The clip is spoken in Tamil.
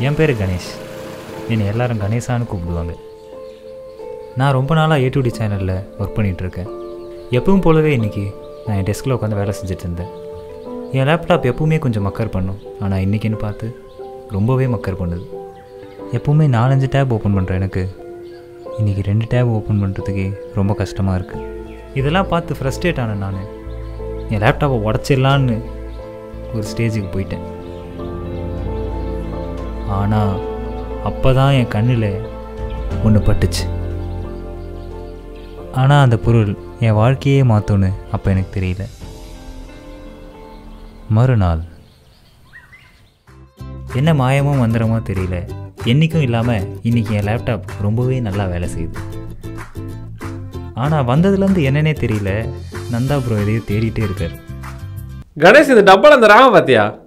என் பேர் கணேஷ் என்னை எல்லாரும் கணேசான்னு கூப்பிடுவாங்க நான் ரொம்ப நாளாக ஏடிடி சேனலில் ஒர்க் பண்ணிகிட்ருக்கேன் எப்பவும் போலவே இன்றைக்கி நான் என் டெஸ்கில் உட்காந்து வேலை செஞ்சுட்டு இருந்தேன் என் லேப்டாப் எப்பவுமே கொஞ்சம் மக்கர் பண்ணும் ஆனால் இன்றைக்கின்னு பார்த்து ரொம்பவே மக்கர் பண்ணுது எப்பவுமே நாலஞ்சு டேப் ஓப்பன் பண்ணுறேன் எனக்கு இன்றைக்கி ரெண்டு டேப் ஓப்பன் பண்ணுறதுக்கே ரொம்ப கஷ்டமாக இருக்குது இதெல்லாம் பார்த்து ஃப்ரஸ்ட்ரேட் ஆனேன் நான் என் லேப்டாப்பை உடச்சிடலான்னு ஒரு ஸ்டேஜுக்கு போயிட்டேன் ஆனால் அப்போ தான் என் கண்ணில் ஒன்று பட்டுச்சு ஆனால் அந்த பொருள் என் வாழ்க்கையே மாற்றும்னு அப்போ எனக்கு தெரியல மறுநாள் என்ன மாயமோ மந்திரமோ தெரியல என்றைக்கும் இல்லாமல் இன்றைக்கி என் லேப்டாப் ரொம்பவே நல்லா வேலை செய்யுது ஆனால் வந்ததுலேருந்து என்னன்னே தெரியல நந்தா ப்ரோ எதையும் தேடிட்டே இருக்கார் கணேஷ் இந்த டப்பால அந்த ராம பாத்தியா